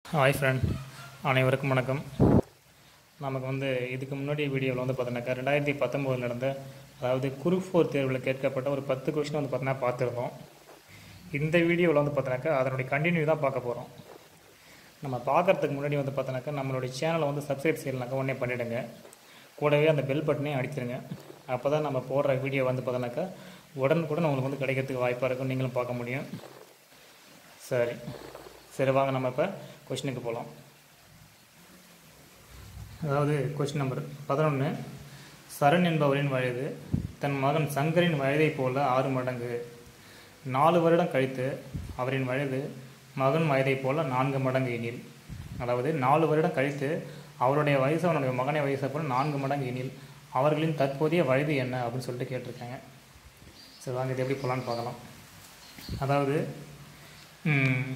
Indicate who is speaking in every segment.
Speaker 1: hi friend அனைவருக்கும் வணக்கம் நமக்கு வந்து இதுக்கு முன்னாடி வீடியோவில் வந்து பார்த்தோன்னாக்கா ரெண்டாயிரத்தி பத்தொம்போதில் நடந்த அதாவது குரூப் ஃபோர் தேர்வில் கேட்கப்பட்ட ஒரு பத்து கொஸ்டின் வந்து பார்த்தோன்னா பார்த்துருந்தோம் இந்த வீடியோவில் வந்து பார்த்தோன்னாக்கா அதனுடைய கண்டினியூ தான் பார்க்க போகிறோம் நம்ம பார்க்கறதுக்கு முன்னாடி வந்து பார்த்தோன்னாக்கா நம்மளுடைய சேனலை வந்து சப்ஸ்கிரைப் செய்யலனாக்கா உடனே பண்ணிவிடுங்க கூடவே அந்த பெல் பட்டனையும் அடிச்சிருங்க அப்போ தான் நம்ம போடுற வீடியோ வந்து பார்த்தோன்னாக்கா உடனுக்குடன் உங்களுக்கு வந்து கிடைக்கிறதுக்கு வாய்ப்பாக இருக்கும் நீங்களும் பார்க்க முடியும் சரி சரி வாங்க நம்ம இப்போ கொஷினுக்கு போகலாம் அதாவது கொஸ்டின் நம்பர் பதினொன்று சரண் என்பவரின் வயது தன் மகன் சங்கரின் வயதைப் போல ஆறு மடங்கு நாலு வருடம் கழித்து அவரின் வயது மகன் வயதைப் போல நான்கு மடங்கு எனில் அதாவது நாலு வருடம் கழித்து அவருடைய வயசு அவனுடைய மகனை வயசை போல நான்கு மடங்கு எனில் அவர்களின் தற்போதைய வயது என்ன அப்படின்னு சொல்லிட்டு கேட்டிருக்காங்க சரி வாங்க இது எப்படி போகலான்னு பார்க்கலாம் அதாவது ம்,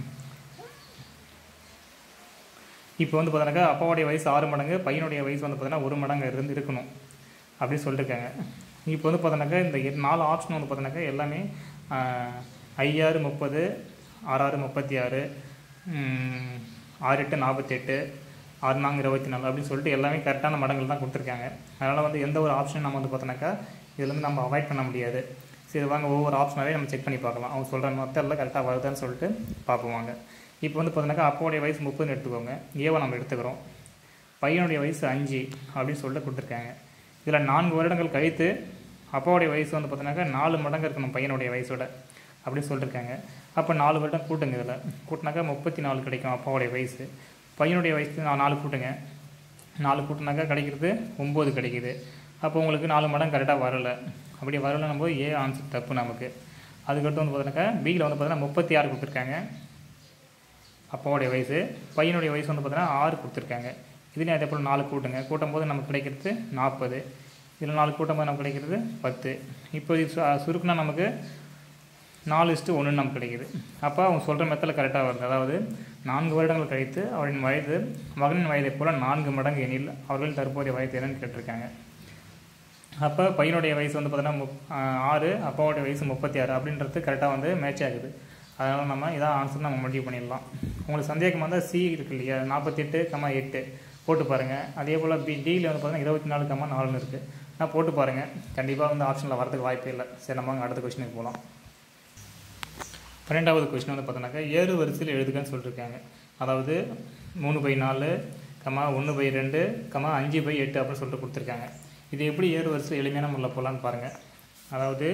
Speaker 1: இப்போ வந்து பார்த்தோன்னாக்கா அப்பாவுடைய வயசு ஆறு மடங்கு பையனுடைய வயசு வந்து பார்த்தீங்கன்னா ஒரு மடங்கு இருந்து இருக்கணும் அப்படின்னு சொல்லியிருக்காங்க இப்போ வந்து பார்த்தோன்னாக்கா இந்த எ- நாலு ஆப்ஷன் வந்து பார்த்தோன்னாக்கா எல்லாமே ஆஹ், ஐயாறு முப்பது ஆறாறு முப்பத்தி ஆறு ம், ஆறு எட்டு நாற்பத்தெட்டு ஆறு நான்கு இருபத்தி நாலு அப்படின்னு சொல்லிட்டு எல்லாமே கரெக்டான மடங்கள் தான் கொடுத்துருக்காங்க அதனால் வந்து எந்த ஒரு ஆப்ஷனும் நம்ம வந்து பார்த்தோன்னாக்கா இதுல இருந்து நம்ம அவாய்ட் பண்ண முடியாது சரி வாங்க ஒவ்வொரு ஆப்ஷனாகவே நம்ம செக் பண்ணி பார்க்கலாம் அவங்க சொல்கிற மொத்தம் எல்லாம் கரெக்டாக வருதான்னு சொல்லிட்டு பார்ப்போம் வாங்க இப்போ வந்து பார்த்தோன்னாக்கா அப்பாவுடைய வயசு முப்பதுன்னு எடுத்துக்கோங்க ஏவை நம்ம எடுத்துக்கிறோம் பையனுடைய வயசு அஞ்சு அப்படின்னு சொல்லிட்டு கொடுத்துருக்காங்க இதில் நான்கு வருடங்கள் கழித்து அப்பாவுடைய வயசு வந்து பார்த்தோன்னாக்கா நாலு மடங்கு இருக்கணும் பையனுடைய வயசோட அப்படின்னு சொல்லியிருக்காங்க அப்போ நாலு வருடம் கூட்டுங்க இதில் கூட்டினாக்கா முப்பத்தி நாலு கிடைக்கும் அப்பாவுடைய வயசு பையனுடைய வயசு நான் நாலு கூட்டுங்க நாலு கூட்டினாக்கா கிடைக்கிறது ஒம்பது கிடைக்குது அப்போ உங்களுக்கு நாலு மடங்கு கரெக்டாக வரல அப்படி வரலன்னும் போது ஏ ஆன்சர் தப்பு நமக்கு அதுக்கடுத்து வந்து பார்த்தோன்னாக்கா பியில் வந்து பார்த்தீங்கன்னா முப்பத்தி ஆறு கொடுத்துருக்காங்க அப்பாவுடைய வயசு பையனுடைய வயசு வந்து பார்த்தீங்கன்னா ஆறு கொடுத்துருக்காங்க இதுலேயும் அதே போல் நாலு கூட்டுங்க கூட்டும் போது நமக்கு கிடைக்கிறது நாற்பது இதில் நாலு கூட்டும் போது நமக்கு கிடைக்கிறது பத்து இப்போ இது சு- சுருக்குனா நமக்கு நாலு இஸ்ட்டு ஒன்று நமக்கு கிடைக்குது அப்போ அவங்க சொல்கிற மெத்தடில் கரெக்டாக வருது அதாவது நான்கு வருடங்கள் கழித்து அவரின் வயது மகனின் வயதைப் போல நான்கு மடங்கு எண்ணில் அவர்களின் தற்போதைய வயது என்னன்னு கேட்டிருக்காங்க அப்போ பையனுடைய வயசு வந்து பார்த்தீங்கன்னா முப் ஆஹ் ஆறு அப்பாவுடைய வயசு முப்பத்தி ஆறு அப்படின்றது கரெக்டாக வந்து மேட்ச் ஆகுது அதனால் நம்ம இதான் ஆன்சர் நம்ம முடிவு பண்ணிடலாம் உங்களுக்கு சந்தேகம் வந்தால் சி இருக்கு இல்லையா நாற்பத்தெட்டு கம்மா எட்டு போட்டு பாருங்கள் அதே போல் பி டியில் வந்து பார்த்தீங்கன்னா இருபத்தி நாலு கம்மா நாலுன்னு இருக்குது நான் போட்டு பாருங்கள் கண்டிப்பாக வந்து ஆப்ஷனில் வரதுக்கு வாய்ப்பே இல்லை சரி நம்ம வாங்க அடுத்த கொஸ்டினுக்கு போகலாம் பன்னெண்டாவது கொஸ்டின் வந்து பார்த்தோன்னாக்கா ஏறு வரிசையில் எழுதுகன்னு சொல்லியிருக்காங்க அதாவது மூணு பை நாலு கமா ஒன்று பை ரெண்டு கமா அஞ்சு பை எட்டு அப்படின்னு சொல்லிட்டு கொடுத்துருக்காங்க இது எப்படி ஏறு வரிசையில் எளிமையான முறையில் போகலான்னு பாருங்கள் அதாவது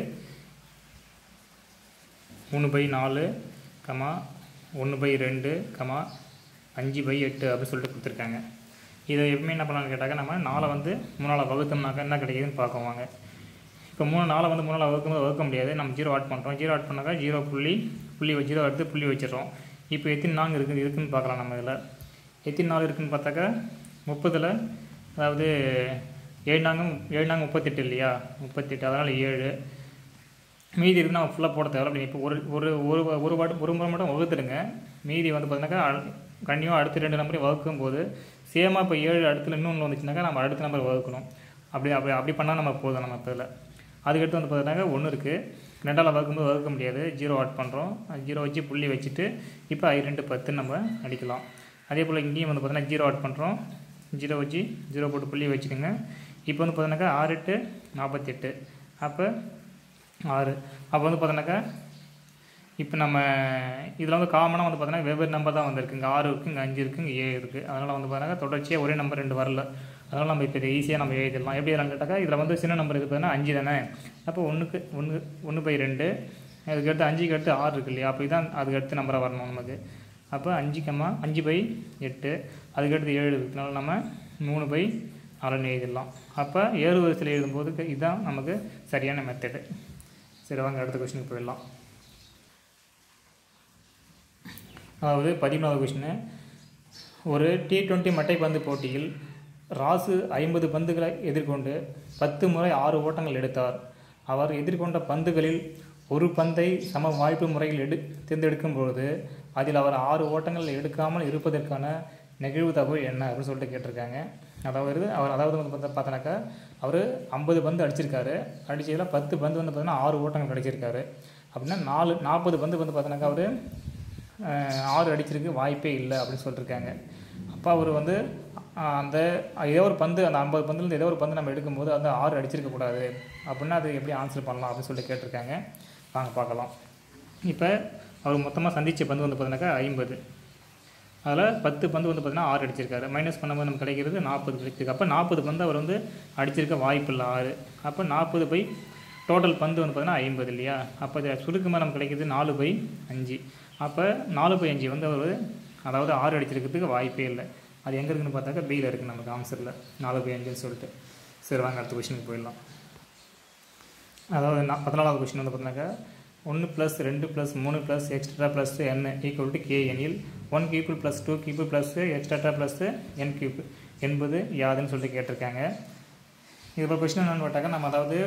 Speaker 1: மூணு பை நாலு கமா ஒன்று பை ரெண்டு கமா அஞ்சு பை எட்டு அப்படின்னு சொல்லிட்டு கொடுத்துருக்காங்க இதை எப்பவுமே என்ன பண்ணலாம்னு கேட்டாக்க நம்ம நாளை வந்து மூணால் வகுத்தோம்னாக்கா என்ன கிடைக்குதுன்னு பார்ப்போம் வாங்க இப்போ மூணு நாளை வந்து மூணால் வகுக்கும்போது வகுக்க முடியாது நம்ம ஜீரோ ஆட் பண்ணுறோம் ஜீரோ ஆட் பண்ணாக்கா ஜீரோ புள்ளி புள்ளி வச்சு ஜீரோ எடுத்து புள்ளி வச்சிடுறோம் இப்போ எத்தனை நாங்க இருக்குது இருக்குன்னு பார்க்கலாம் நம்ம இதில் எத்தனை நாள் இருக்குன்னு பார்த்தாக்கா முப்பதில் அதாவது ஏழு நாங்க ஏழு நாங்க முப்பத்தெட்டு இல்லையா முப்பத்தெட்டு அதனால் ஏழு மீதி இருக்கு நம்ம ஃபுல்லாக போட தேவை அப்படி இப்போ ஒரு ஒரு ஒரு ஒரு வாட்டு ஒரு முறை மட்டும் வகுத்துடுங்க மீதி வந்து பார்த்தீங்கன்னாக்கா கண்டிப்பாக அடுத்த ரெண்டு நம்பரையும் வகுக்கும் போது சேமாக இப்போ ஏழு அடுத்துல இன்னொன்று வந்துச்சுனாக்கா நம்ம அடுத்த நம்பர் வகுக்கணும் அப்படி அப்படி அப்படி பண்ணால் நம்ம போதும் நம்ம இப்போ இதில் அதுக்கடுத்து வந்து பார்த்தீங்கன்னா ஒன்று இருக்குது ரெண்டால் வகுக்கும்போது வகுக்க முடியாது ஜீரோ ஆட் பண்ணுறோம் ஜீரோ வச்சு புள்ளி வச்சுட்டு இப்போ ஐ ரெண்டு பத்துன்னு நம்ம அடிக்கலாம் அதே போல் இங்கேயும் வந்து பார்த்தீங்கன்னா ஜீரோ ஆட் பண்ணுறோம் ஜீரோ வச்சு ஜீரோ போட்டு புள்ளி வச்சுடுங்க இப்போ வந்து பார்த்தீங்கன்னாக்கா ஆறு எட்டு நாற்பத்தெட்டு அப்போ ஆறு அப்போ வந்து பார்த்தோன்னாக்கா இப்போ நம்ம இதில் வந்து காமனாக வந்து பார்த்தோன்னா வெவ்வேறு நம்பர் தான் வந்திருக்கு இங்கே ஆறு இருக்குது இங்கே அஞ்சு இருக்குது இங்கே ஏழு இருக்குது அதனால் வந்து பார்த்தோன்னா தொடர்ச்சியாக ஒரே நம்பர் ரெண்டு வரல அதனால் நம்ம இப்போ இதை ஈஸியாக நம்ம எழுதிடலாம் எப்படி எல்லாம் கேட்டாக்கா இதில் வந்து சின்ன நம்பர் இருக்குது பார்த்தீங்கன்னா அஞ்சு தானே அப்போ ஒன்றுக்கு ஒன்று ஒன்று பை ரெண்டு அதுக்கடுத்து அஞ்சுக்கு அடுத்து ஆறு இருக்கு இல்லையா அப்போ இதான் அதுக்கு அடுத்து நம்பராக வரணும் நமக்கு அப்போ அஞ்சு கம்மா அஞ்சு பை எட்டு அதுக்கடுத்து ஏழு இருக்கிறதுனால நம்ம மூணு பை நாலுன்னு எழுதிடலாம் அப்போ ஏழு வரிசையில் எழுதும்போது இதுதான் நமக்கு சரியான மெத்தடு சரி வாங்க அடுத்த கொஸ்டினுக்கு போயிடலாம் அதாவது பதிமூணாவது கொஸ்டின் ஒரு டி டுவெண்ட்டி மட்டைப்பந்து போட்டியில் ராசு ஐம்பது பந்துகளை எதிர்கொண்டு பத்து முறை ஆறு ஓட்டங்கள் எடுத்தார் அவர் எதிர்கொண்ட பந்துகளில் ஒரு பந்தை சம வாய்ப்பு முறையில் எடு தேர்ந்தெடுக்கும் பொழுது அதில் அவர் ஆறு ஓட்டங்கள் எடுக்காமல் இருப்பதற்கான நிகழ்வுத்தகவு என்ன அப்படின்னு சொல்லிட்டு கேட்டிருக்காங்க அதாவது அவர் அதாவது வந்து பார்த்தா பார்த்தோன்னாக்கா அவர் ஐம்பது பந்து அடிச்சிருக்காரு அடிச்சதில் பத்து பந்து வந்து பார்த்தீங்கன்னா ஆறு ஓட்டங்கள் கிடைச்சிருக்காரு அப்படின்னா நாலு நாற்பது பந்து வந்து பார்த்தோன்னாக்கா அவர் அஹ், ஆறு அடிச்சிருக்கு வாய்ப்பே இல்லை அப்படின்னு சொல்லியிருக்காங்க அப்போ அவர் வந்து அஹ், அந்த ஏதோ ஒரு பந்து அந்த ஐம்பது பந்துலேருந்து ஏதோ ஒரு பந்து நம்ம எடுக்கும்போது அந்த ஆறு அடிச்சிருக்க கூடாது அப்படின்னா அது எப்படி ஆன்சர் பண்ணலாம் அப்படின்னு சொல்லிட்டு கேட்டிருக்காங்க வாங்க பார்க்கலாம் இப்போ அவர் மொத்தமாக சந்திச்ச பந்து வந்து பார்த்தீங்கன்னாக்கா ஐம்பது அதில் பத்து பந்து வந்து பார்த்தீங்கன்னா ஆறு அடிச்சிருக்காரு மைனஸ் பண்ணும்போது நமக்கு கிடைக்கிறது நாற்பது கிடைச்சிருக்கு அப்போ நாற்பது பந்து அவர் வந்து அடிச்சிருக்க வாய்ப்பு இல்லை ஆறு அப்போ நாற்பது பை டோட்டல் பந்து வந்து பார்த்தீங்கன்னா ஐம்பது இல்லையா அப்போ இதை சுருக்கமாக நமக்கு கிடைக்கிறது நாலு பை அஞ்சு அப்போ நாலு பை அஞ்சு வந்து அவர் அதாவது ஆறு அடிச்சிருக்கிறதுக்கு வாய்ப்பே இல்லை அது எங்கே இருக்குன்னு பார்த்தாக்கா பியில் இருக்குது நமக்கு ஆன்சரில் நாலு பை அஞ்சுன்னு சொல்லிட்டு சரி வாங்க அடுத்த கொஷினுக்கு போயிடலாம் அதாவது நான் பதினாலாவது கொஷின் வந்து பார்த்தீங்கன்னாக்கா ஒன்று ப்ளஸ் ரெண்டு ப்ளஸ் மூணு plus extra plus n equal to k எனில் one cube plus two cube plus extra plus n cube என்பது யாதுன்னு சொல்லிட்டு கேட்டிருக்காங்க இது இப்போ கொஷின் என்னென்னு பார்த்தாக்கா நம்ம அதாவது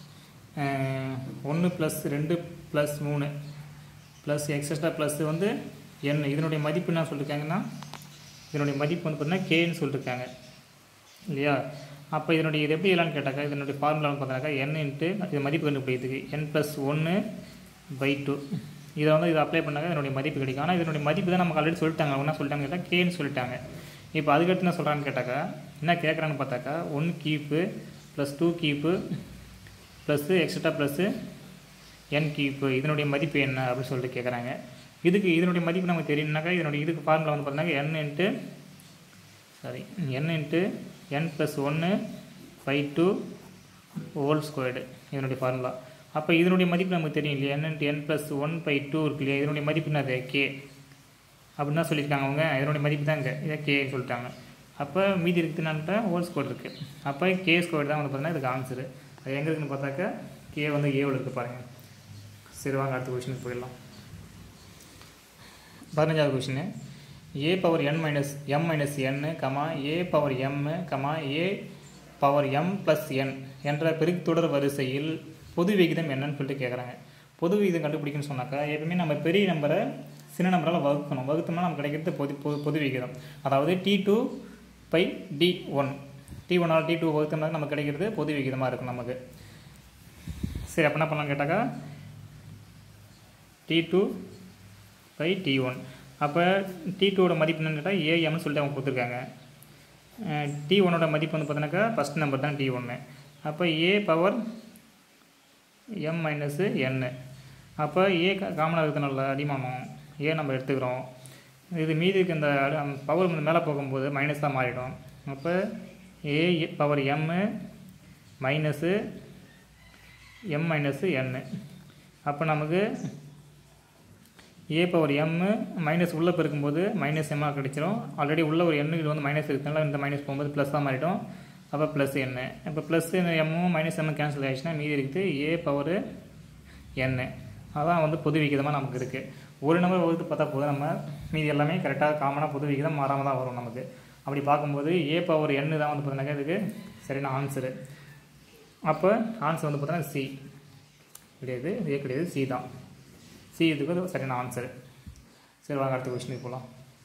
Speaker 1: ஒன்று ப்ளஸ் ரெண்டு ப்ளஸ் மூணு ப்ளஸ் எக்ஸ்ட்ரா ப்ளஸ் வந்து என் இதனுடைய மதிப்பு என்ன சொல்லியிருக்காங்கன்னா இதனுடைய மதிப்பு வந்து பார்த்தீங்கன்னா கேன்னு சொல்லியிருக்காங்க இல்லையா அப்போ இதனுடைய இது எப்படி எல்லாம் கேட்டாக்கா இதனுடைய ஃபார்முலா பார்த்தீங்கன்னாக்கா என் இன்ட்டு இது மதிப்பு கண்டுபிடிக்கிறதுக்கு என் ப்ளஸ் ஒன்று பை டூ இதை வந்து இதை அப்ளை பண்ணாக்க இதனுடைய மதிப்பு கிடைக்கும் ஆனால் இதனுடைய மதிப்பு தான் நமக்கு ஆல்ரெடி சொல்லிட்டாங்க அவங்க என்ன சொல்லிட்டாங்க கேட்டால் கேன்னு சொல்லிட்டாங்க இப்போ அதுக்கடுத்து என்ன சொல்கிறான்னு கேட்டாக்கா என்ன கேட்குறான்னு பார்த்தாக்கா one cube plus two cube plus extra plus n cube இதனுடைய மதிப்பு என்ன அப்படின்னு சொல்லிட்டு கேட்குறாங்க இதுக்கு இதனுடைய மதிப்பு நமக்கு தெரியும்னாக்கா இதனுடைய இதுக்கு ஃபார்முலா வந்து பார்த்தீங்கன்னா n into sorry n into n plus ஒன்று ஃபைவ் டூ ஹோல் ஸ்கொயர்டு இதனுடைய ஃபார்முலா அப்போ இதனுடைய மதிப்பு நமக்கு தெரியும் இல்லையா n into n plus one by two இருக்கு இல்லையா இதனுடைய மதிப்பு என்னது கே அப்படின்னு தான் சொல்லியிருக்காங்க அவங்க இதனுடைய மதிப்பு தான் இங்கே இதை கேன்னு சொல்லிட்டாங்க அப்போ மீதி இருக்குதுன்னான்ட்டா ஹோல் ஸ்கொயர் இருக்குது அப்போ கே ஸ்கொயர் தான் வந்து பார்த்தீங்கன்னா இதுக்கு ஆன்சரு அது எங்கே இருக்குன்னு பார்த்தாக்கா கே வந்து ஏவில் இருக்குது பாருங்கள் சரி வாங்க அடுத்த கொஷினுக்கு போயிடலாம் பதினஞ்சாவது question a power n minus m minus n comma a power m comma a power m plus n என்ற பெருக்குத்தொடர் வரிசையில் பொது விகிதம் என்னன்னு சொல்லிட்டு கேட்குறாங்க பொது விகிதம் கண்டுபிடிக்கணும்னு சொன்னாக்கா எப்பவுமே நம்ம பெரிய நம்பரை சின்ன நம்பரால் வகுக்கணும் வகுத்தோம்னா நமக்கு கிடைக்கிறது பொது பொது பொது விகிதம் அதாவது t two by t one t ஒன்னால் டி டூ வகுத்தோம்னா நமக்கு கிடைக்கிறது பொது விகிதமாக இருக்கும் நமக்கு சரி அப்போ என்ன பண்ணலாம் கேட்டாக்கா t two by t one அப்போ டி டூவோட மதிப்பு என்னன்னு கேட்டால் ஏஎம்னு சொல்லிட்டு அவங்க கொடுத்துருக்காங்க டி ஒன்னோட மதிப்பு வந்து பார்த்தீங்கன்னாக்கா ஃபஸ்ட் நம்பர் தான் டி ஒன்று அப்போ a power m minus n அப்போ ஏ காமனாக இருக்கிறனால அடிமானம் ஏ நம்ம எடுத்துக்கிறோம் இது மீதி இருக்க இந்த பவர் வந்து மேலே போகும்போது மைனஸ் தான் மாறிடும் அப்போ a power m minus m minus n அப்போ நமக்கு ஏ பவர் எம்மு மைனஸ் உள்ளே பெருக்கும்போது மைனஸ் எம்மாக கிடைச்சிரும் ஆல்ரெடி உள்ள ஒரு எண்ணு இது வந்து மைனஸ் இருக்கிறதுனால இந்த மைனஸ் போகும்போது ப்ளஸ் தான் மாறிடும் அப்போ ப்ளஸ் எண்ணு இப்போ ப்ளஸ் எம்மும் மைனஸ் எம்மும் கேன்சல் ஆகிடுச்சுன்னா மீதி இருக்குது ஏ பவர் எண்ணு அதான் வந்து பொது விகிதமாக நமக்கு இருக்குது ஒரு நம்பர் வகுத்து பார்த்தா போதும் நம்ம மீதி எல்லாமே கரெக்டாக காமனாக பொது விகிதம் மாறாமல் தான் வரும் நமக்கு அப்படி பார்க்கும்போது ஏ பவர் எண்ணு தான் வந்து பார்த்தீங்கன்னா இதுக்கு சரியான ஆன்சரு அப்போ ஆன்சர் வந்து பார்த்தீங்கன்னா சி கிடையாது ஏ கிடையாது சி தான் சி இதுக்கு அது சரியான ஆன்சர் சரி வாங்க அடுத்த கொஸ்டினுக்கு போகலாம்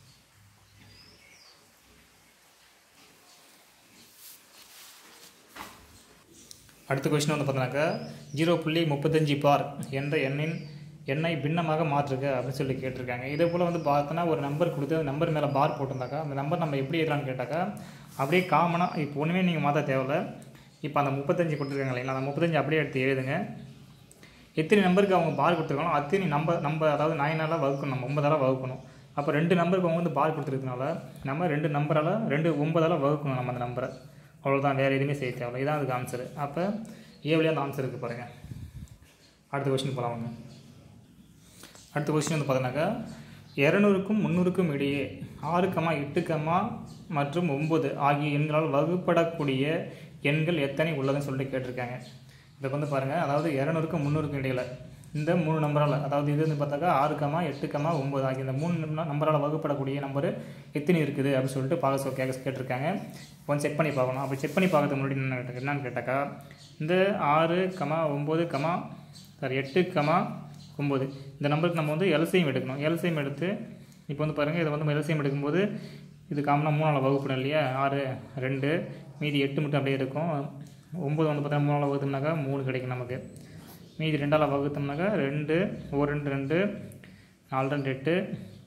Speaker 1: அடுத்த கொஸ்டின் வந்து பார்த்தோன்னாக்கா ஜீரோ புள்ளி முப்பத்தஞ்சு பார் என்ற எண்ணின் எண்ணை பின்னமாக மாற்றுக அப்படின்னு சொல்லி கேட்டிருக்காங்க இதே போல் வந்து பார்த்தோன்னா ஒரு நம்பர் கொடுத்து அந்த நம்பர் மேலே பார் போட்டிருந்தாக்கா அந்த நம்பர் நம்ம எப்படி எழுதலாம்னு கேட்டாக்கா அப்படியே காமனாக இப்போ ஒன்றுமே நீங்கள் மாற்ற தேவையில்ல இப்போ அந்த முப்பத்தஞ்சு கொடுத்துருக்காங்க இல்லைங்களா அந்த முப்பத்தஞ்சு அப்படியே எடுத்து எழுதுங்க எத்தனை நம்பருக்கு அவங்க பார் கொடுத்துருக்காங்களோ அத்தனை நம்பர் நம்ம அதாவது நைனால வகுக்கணும் நம்ம ஒன்பதால் வகுக்கணும் அப்போ ரெண்டு நம்பருக்கு அவங்க வந்து பார் கொடுத்துருக்கனால நம்ம ரெண்டு நம்பரால் ரெண்டு ஒன்பதால் வகுக்கணும் நம்ம அந்த நம்பரை அவ்வளோதான் வேறு எதுவுமே செய்ய தேவையில்ல இதான் அதுக்கு ஆன்சரு அப்போ ஏவலியாக அந்த ஆன்சர் இருக்குது பாருங்கள் அடுத்த கொஸ்டின் போகலாம் வாங்க அடுத்த கொஸ்டின் வந்து பார்த்தோன்னாக்கா இரநூறுக்கும் முந்நூறுக்கும் இடையே ஆறு கமா எட்டு கமா மற்றும் ஒம்பது ஆகிய எண்களால் வகுப்படக்கூடிய எண்கள் எத்தனை உள்ளதுன்னு சொல்லிட்டு கேட்டிருக்காங்க இதை வந்து பாருங்கள் அதாவது இரநூறுக்கும் முந்நூறுக்கும் இடையில இந்த மூணு நம்பரால் அதாவது இது வந்து பார்த்தாக்கா ஆறு கமா எட்டு கமா ஒம்பது ஆகிய இந்த மூணு நம்ப- நம்பரால் வகுப்படக்கூடிய நம்பர் எத்தனை இருக்குது அப்படின்னு சொல்லிட்டு பார்க்க சொல் கேட்க கேட்டிருக்காங்க கொஞ்சம் செக் பண்ணி பார்க்கணும் அப்போ செக் பண்ணி பார்க்கறதுக்கு முன்னாடி என்ன கேட்ட- என்னன்னு கேட்டாக்கா இந்த ஆறு கமா ஒம்பது கமா சாரி எட்டு கமா ஒம்பது இந்த நம்பருக்கு நம்ம வந்து எல்சிஎம் எடுக்கணும் எல்சிஎம் எடுத்து இப்போ வந்து பாருங்கள் இதை வந்து எல்சிஎம் எடுக்கும்போது இது காமனாக மூணால் வகுப்படும் இல்லையா ஆறு ரெண்டு மீதி எட்டு மட்டும் அப்படியே இருக்கும் ஒம்பது வந்து பார்த்தா மூணால் வகுத்தோம்னாக்கா மூணு கிடைக்கும் நமக்கு மீதி ரெண்டால் வகுத்தோம்னாக்கா ரெண்டு ஒரு ரெண்டு ரெண்டு நாலு ரெண்டு எட்டு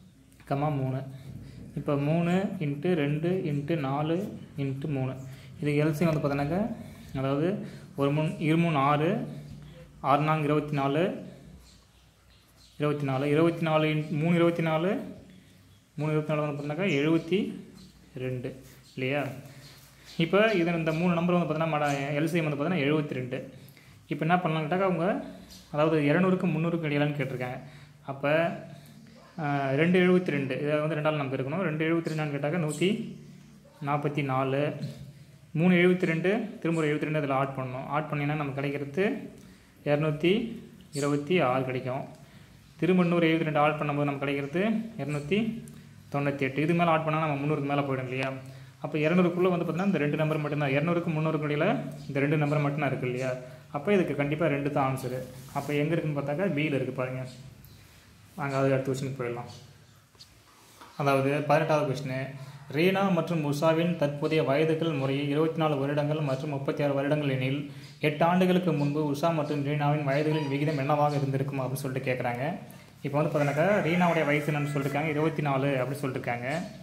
Speaker 1: கம்மா மூணு இப்போ மூணு இன்ட்டு ரெண்டு இன்ட்டு நாலு இன்ட்டு மூணு இது எல்சி வந்து பார்த்தோன்னாக்கா அதாவது ஒரு மூணு இரு மூணு ஆறு ஆறு நான்கு இருபத்தி நாலு இருபத்தி நாலு இருபத்தி நாலு இன்- மூணு இருபத்தி நாலு மூணு இருபத்தி நாலு வந்து பார்த்தோன்னாக்கா எழுபத்தி ரெண்டு இல்லையா இப்போ இது இந்த மூணு நம்பர் வந்து பார்த்தோன்னா எல்சிஎம் வந்து பார்த்தோன்னா எழுபத்தி ரெண்டு இப்போ என்ன பண்ணலாம் கேட்டாக்கா அவங்க அதாவது இரநூறுக்கு முந்நூறுக்கு இடையிலான்னு கேட்டிருக்காங்க அப்போ ஆஹ், ரெண்டு எழுபத்தி ரெண்டு இதை வந்து ரெண்டாவது நம்ம இருக்கணும் ரெண்டு எழுபத்தி ரெண்டான்னு கேட்டாக்கா நூற்றி நாற்பத்தி நாலு மூணு எழுபத்தி ரெண்டு திரும்ப ஒரு எழுபத்தி ரெண்டு அதில் ஆட் பண்ணணும் ஆட் பண்ணிங்கன்னா நமக்கு கிடைக்கிறது இரநூத்தி இருபத்தி ஆறு கிடைக்கும் திரும்ப இன்னொரு எழுபத்தி ரெண்டு ஆட் பண்ணும்போது நமக்கு கிடைக்கிறது இரநூத்தி தொண்ணூற்றி எட்டு இது மேலே ஆட் பண்ணால் நம்ம முந்நூறுக்கு மேலே போயிடும் இல்லையா அப்போ இரநூறுக்குள்ளே வந்து பார்த்தீங்கன்னா இந்த ரெண்டு நம்பர் மட்டும்தான் இரநூறுக்கு முந்நூறுக்கு இடையில இந்த ரெண்டு நம்பர் மட்டும்தான் இருக்குது இல்லையா அப்போ இதுக்கு கண்டிப்பாக ரெண்டு தான் ஆன்சரு அப்போ எங்கே இருக்குன்னு பார்த்தாக்கா பியில் இருக்குது பாருங்கள் வாங்க அது அடுத்த கொஸ்டினுக்கு போயிடலாம் அதாவது பதினெட்டாவது கொஸ்டின் ரீனா மற்றும் உஷாவின் தற்போதைய வயதுகள் முறையே இருபத்தி நாலு வருடங்கள் மற்றும் முப்பத்தி ஆறு வருடங்கள் எனில் எட்டு ஆண்டுகளுக்கு முன்பு உஷா மற்றும் ரீனாவின் வயதுகளின் விகிதம் என்னவாக இருந்திருக்கும் அப்படின்னு சொல்லிட்டு கேட்குறாங்க இப்போ வந்து பார்த்தீங்கன்னாக்கா ரீனாவுடைய வயசு என்னன்னு சொல்லியிருக்காங்க இருபத்தி நாலு அப்படின்னு சொல்லியிருக்காங்க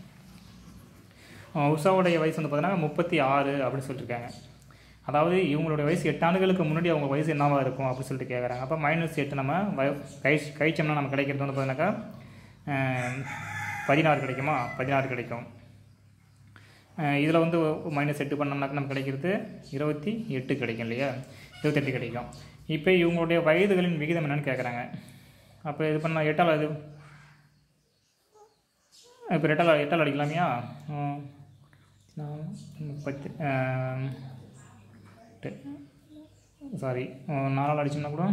Speaker 1: அஹ் உஷாவுடைய வயசு வந்து பார்த்தீங்கன்னா முப்பத்தி ஆறு அப்படின்னு சொல்லியிருக்காங்க அதாவது இவங்களுடைய வயசு எட்டு ஆண்டுகளுக்கு முன்னாடி அவங்க வயசு என்னவா இருக்கும் அப்படின்னு சொல்லிட்டு கேட்குறாங்க அப்போ மைனஸ் எட்டு நம்ம வய கை கழிச்சோம்னா நம்ம கிடைக்கிறது வந்து பார்த்தீங்கன்னாக்கா அஹ், பதினாறு கிடைக்குமா பதினாறு கிடைக்கும் இதில் வந்து மைனஸ் எட்டு பண்ணோம்னாக்க நமக்கு கிடைக்கிறது இருபத்தி எட்டு கிடைக்கும் இல்லையா இருபத்தெட்டு கிடைக்கும் இப்போ இவங்களுடைய வயதுகளின் விகிதம் என்னன்னு கேட்குறாங்க அப்போ இது பண்ண எட்டால் இது இப்போ எட்டால் எட்டால் அடிக்கலாமையா ம், நாலு, முப்பத்தி சாரி நாலால் அடிச்சோம்னா கூட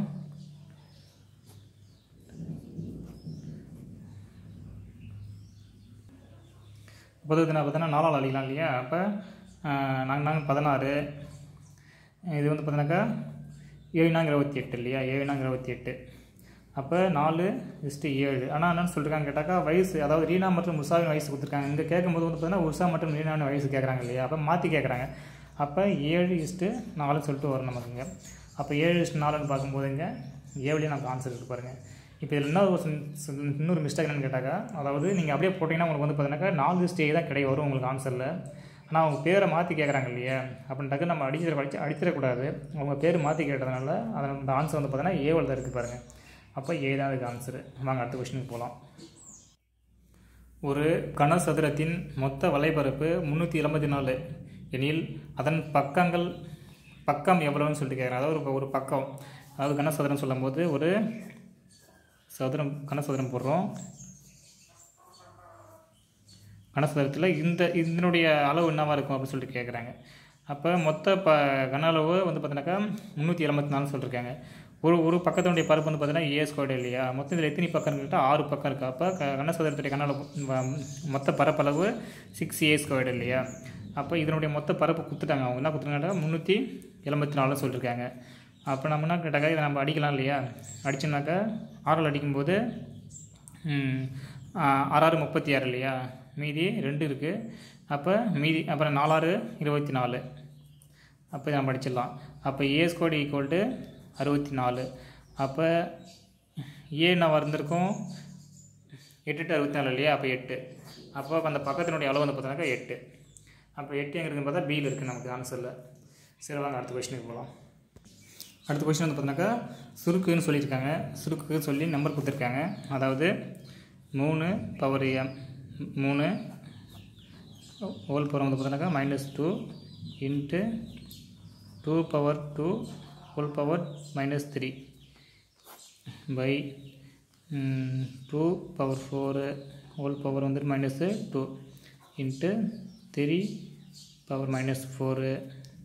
Speaker 1: பொதுவத்தினா பார்த்தீங்கன்னா நாலால் அடிக்கலாம் இல்லையா அப்போ நாங்கள் நாங்கள் பதினாறு இது வந்து பார்த்தீங்கன்னாக்கா ஏழுனாங்க இருபத்தி எட்டு இல்லையா ஏழுனாங்க இருபத்தி எட்டு அப்போ நாலு இஸ்ட்டு ஏழு ஆனால் என்னன்னு சொல்லியிருக்காங்க கேட்டாக்கா வயசு அதாவது ரீனா மற்றும் உஷாவின் வயசு கொடுத்துருக்காங்க இங்கே கேட்கும்போது வந்து பார்த்தீங்கன்னா உஷா மற்றும் ரீனாவின் வயசு கேட்குறாங்க இல்லையா அப்போ மாற்றி கேட்குறாங்க அப்போ ஏழு இஸ்ட்டு நாலுன்னு சொல்லிட்டு வரும் நமக்குங்க அப்போ ஏழு இஸ்ட்டு நாலுன்னு பார்க்கும்போது இங்கே ஏழுலேயே நமக்கு ஆன்சர் இருக்கு பாருங்கள் இப்போ இதில் என்ன ஒரு சின்- சின்- இன்னொரு மிஸ்டேக் என்னன்னு கேட்டாக்கா அதாவது நீங்கள் அப்படியே போட்டிங்கன்னா உங்களுக்கு வந்து பார்த்தீங்கன்னாக்கா நாலு ஸ்டே தான் கிடை வரும் உங்களுக்கு ஆன்சரில் ஆனால் அவங்க பேரை மாற்றி கேட்குறாங்க இல்லையா அப்படின்ட்டாக்க நம்ம அடிச்சிட அடிச்சு அடிச்சிடக்கூடாது அவங்க பேர் மாற்றி கேட்டதுனால அதில் அந்த ஆன்சர் வந்து பார்த்தீங்கன்னா ஏவல் தான் இருக்குது பாருங்கள் அப்போ ஏ தான் அதுக்கு ஆன்சரு வாங்க அடுத்த கொஸ்டினுக்கு போகலாம் ஒரு கனசதுரத்தின் மொத்த வலைபரப்பு முந்நூற்றி எண்பத்தி நாலு எனில் அதன் பக்கங்கள் பக்கம் எவ்வளோன்னு சொல்லிட்டு கேட்குறேன் அதாவது ஒரு ஒரு பக்கம் அதாவது கனசதுரம் சொல்லும்போது ஒரு சதுரம் கனசதுரம் போடுறோம் கனசதுரத்தில் இந்த இதனுடைய அளவு என்னவா இருக்கும் அப்படின்னு சொல்லிட்டு கேட்குறாங்க அப்போ மொத்த ப கன அளவு வந்து பார்த்தீங்கன்னாக்கா முந்நூற்றி எண்பத்தி நாலு சொல்லியிருக்காங்க ஒரு ஒரு பக்கத்தினுடைய பரப்பு வந்து பார்த்தீங்கன்னா ஏ ஸ்கொயர் இல்லையா மொத்தம் இதில் எத்தனை பக்கம் கேட்டால் ஆறு பக்கம் இருக்குது அப்போ க கனசதுரத்துடைய கன அளவு வ- மொத்த பரப்பளவு சிக்ஸ் ஏ ஸ்கொயர் இல்லையா அப்போ இதனுடைய மொத்த பரப்பு கொடுத்துட்டாங்க அவங்க என்ன கொடுத்துருக்காங்க முந்நூற்றி எண்பத்தி நாலு சொல்லியிருக்காங்க அப்போ நம்ம என்ன கேட்டாக்கா இதை நம்ம அடிக்கலாம் இல்லையா அடிச்சோம்னாக்கா ஆறால் அடிக்கும்போது ம், ஆ, ஆறாறு முப்பத்தி ஆறு இல்லையா மீதி ரெண்டு இருக்குது அப்போ மீதி அப்புறம் நாலாறு இருபத்தி நாலு அப்போ நம்ம படிச்சிடலாம் அப்போ ஏ ஸ்கொயர் ஈக்குவல் டு அறுபத்தி நாலு அப்போ ஏ என்ன வந்திருக்கும் எட்டு டு அறுபத்தி நாலு இல்லையா அப்போ எட்டு அப்போ அந்த பக்கத்தினுடைய அளவு வந்து பார்த்தோன்னாக்கா எட்டு அப்போ எட்டு எங்கே இருக்குன்னு பார்த்தா பியில் இருக்குது நமக்கு ஆன்சரில் சரி வாங்க அடுத்த கொஸ்டினுக்கு போகலாம் அடுத்த கொஸ்டின் வந்து பார்த்தீங்கன்னாக்கா சுருக்குன்னு சொல்லியிருக்காங்க சுருக்குன்னு சொல்லி நம்பர் கொடுத்துருக்காங்க அதாவது மூணு பவர் எம் மூணு ஹோல் பவர் வந்து பார்த்தீங்கன்னாக்கா minus two into two power two whole power minus three by two power four whole power வந்துட்டு minus two into three power minus four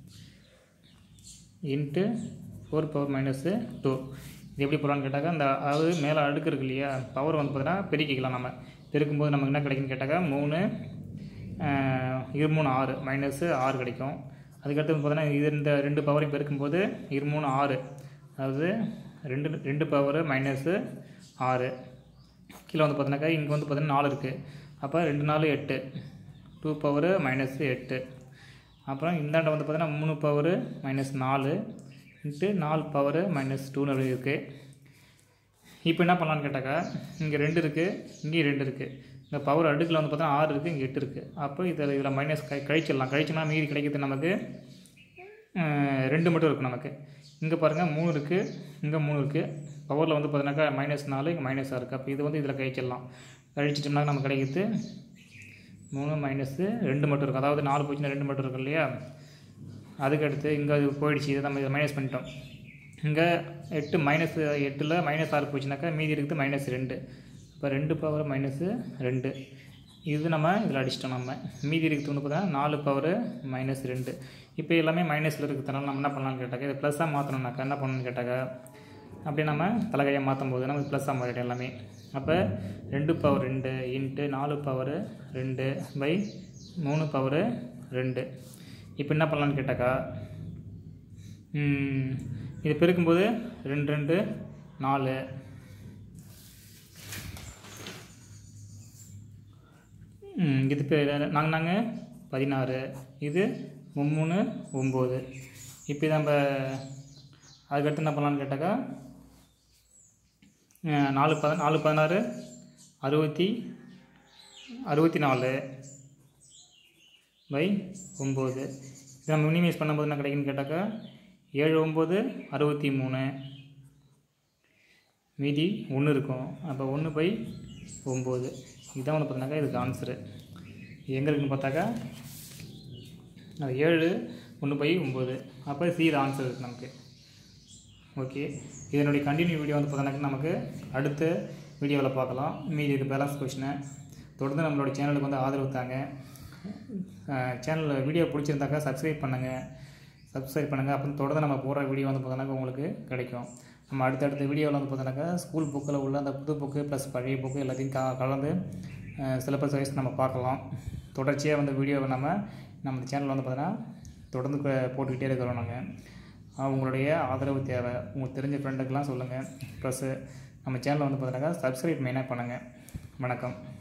Speaker 1: into four power minus two இது எப்படி போடலான்னு கேட்டாக்கா அந்த அதாவது மேலே அடுக்கு இருக்கு இல்லையா பவர் வந்து பார்த்தீங்கன்னா பெருக்கிக்கலாம் நம்ம பெருக்கும்போது நமக்கு என்ன கிடைக்குன்னு கேட்டாக்கா மூணு ஆஹ், இரு மூணு ஆறு மைனஸு ஆறு கிடைக்கும் அதுக்கடுத்து வந்து பார்த்தீங்கன்னா இது இந்த ரெண்டு பவரையும் பெருக்கும்போது இரு மூணு ஆறு அதாவது ரெண்டு ரெண்டு பவர் மைனஸு ஆறு கீழே வந்து பார்த்தீங்கன்னாக்கா இங்கே வந்து பார்த்தீங்கன்னா நாலு இருக்குது அப்போ ரெண்டு நாலு எட்டு டூ பவரு மைனஸ் எட்டு அப்புறம் இந்தாண்ட வந்து பார்த்தீங்கன்னா மூணு பவரு மைனஸ் நாலு இன்ட்டு நாலு பவரு மைனஸ் டூன்னு இருக்குது இப்போ என்ன பண்ணலான்னு கேட்டாக்கா இங்கே ரெண்டு இருக்குது இங்கேயும் ரெண்டு இருக்குது இந்த பவர் அடுக்கில் வந்து பார்த்தா ஆறு இருக்குது இங்கே எட்டு இருக்குது அப்போ இதில் இதில் மைனஸ் கழி கழிச்சிடலாம் கழிச்சோம்னா மீதி கிடைக்கிறது நமக்கு அஹ், ரெண்டு மட்டும் இருக்கும் நமக்கு இங்கே பாருங்கள் மூணு இருக்குது இங்கே மூணு இருக்குது பவரில் வந்து பார்த்தீங்கன்னாக்கா மைனஸ் நாலு இங்கே மைனஸாக இருக்குது அப்போ இது வந்து இதில் கழிச்சிடலாம் கழிச்சிட்டோம்னா நமக்கு கிடைக்கிறது மூணு மைனஸு ரெண்டு மட்டும் இருக்கும் அதாவது நாலு போச்சுன்னா ரெண்டு மட்டும் இருக்கும் இல்லையா அதுக்கு அடுத்து இங்கே அது போயிடுச்சு இதை நம்ம இதை மைனஸ் பண்ணிட்டோம் இங்கே எட்டு மைனஸ் எட்டில் மைனஸ் ஆறு போச்சுனாக்கா மீதி இருக்குது மைனஸ் ரெண்டு இப்போ ரெண்டு பவர் மைனஸு ரெண்டு இது நம்ம இதில் அடிச்சிட்டோம் நம்ம மீதி இருக்குது வந்து பார்த்தா நாலு பவர் மைனஸ் ரெண்டு இப்போ எல்லாமே மைனஸில் இருக்கிறதுனால நம்ம என்ன பண்ணலாம்னு கேட்டாக்கா இது ப்ளஸ்ஸாக மாற்றணும்னாக்கா என்ன பண்ணணும்னு கேட்டாக்கா அப்படியே நம்ம தலைகையை மாற்றும் போது நமக்கு ப்ளஸ்ஸாக மாறிடும் எல்லாமே அப்போ ரெண்டு பவர் ரெண்டு இன்ட்டு நாலு பவர் ரெண்டு பை மூணு பவர் ரெண்டு இப்போ என்ன பண்ணலான்னு கேட்டாக்கா ம், இது பெருக்கும்போது ரெண்டு ரெண்டு நாலு ம், இது நாங்கள் நாங்கள் பதினாறு இது மும்மூணு ஒம்பது இப்போ நம்ம அதுக்கடுத்து என்ன பண்ணலான்னு கேட்டாக்கா அஹ், நாலு பத நாலு பதினாறு அறுபத்தி அறுபத்தி நாலு பை ஒம்பது இது நம்ம மினிமைஸ் பண்ணும்போது என்ன கிடைக்குன்னு கேட்டாக்கா ஏழு ஒம்பது அறுபத்தி மூணு மீதி ஒன்று இருக்கும் அப்போ ஒன்று பை ஒம்பது இதுதான் வந்து பார்த்தீங்கன்னாக்கா இதுக்கு ஆன்சரு எங்கே இருக்குன்னு பார்த்தாக்கா அது ஏழு ஒன்று பை ஒம்பது அப்போ சி இது ஆன்சர் இருக்குது நமக்கு ஓகே இதனுடைய கண்டினியூ வீடியோ வந்து பார்த்தோன்னாக்கா நமக்கு அடுத்த வீடியோவில் பார்க்கலாம் மீதி இது பேலன்ஸ் கொஷினை தொடர்ந்து நம்மளோட சேனலுக்கு வந்து ஆதரவு தாங்க சேனலில் வீடியோ பிடிச்சிருந்தாக்கா சப்ஸ்கிரைப் பண்ணுங்கள் சப்ஸ்கிரைப் பண்ணுங்கள் அப்புறம் தொடர்ந்து நம்ம போடுற வீடியோ வந்து பார்த்தோன்னாக்கா உங்களுக்கு கிடைக்கும் நம்ம அடுத்தடுத்த வீடியோவில் வந்து பார்த்தோன்னாக்கா ஸ்கூல் புக்கில் உள்ள அந்த புது புக்கு ப்ளஸ் பழைய புக்கு எல்லாத்தையும் க கலந்து சிலபஸ் வைஸ் நம்ம பார்க்கலாம் தொடர்ச்சியாக வந்து வீடியோவை நம்ம நம்ம சேனலில் வந்து பார்த்தோன்னா தொடர்ந்து க- போட்டுக்கிட்டே இருக்கிறோம் நாங்கள் உங்களுடைய ஆதரவு தேவை உங்களுக்கு தெரிஞ்ச ஃப்ரெண்டுக்கெலாம் சொல்லுங்கள் ப்ளஸ்ஸு நம்ம சேனலை வந்து பார்த்தீங்கன்னாக்கா சப்ஸ்கிரைப் மெயினாக பண்ணுங்கள் வணக்கம்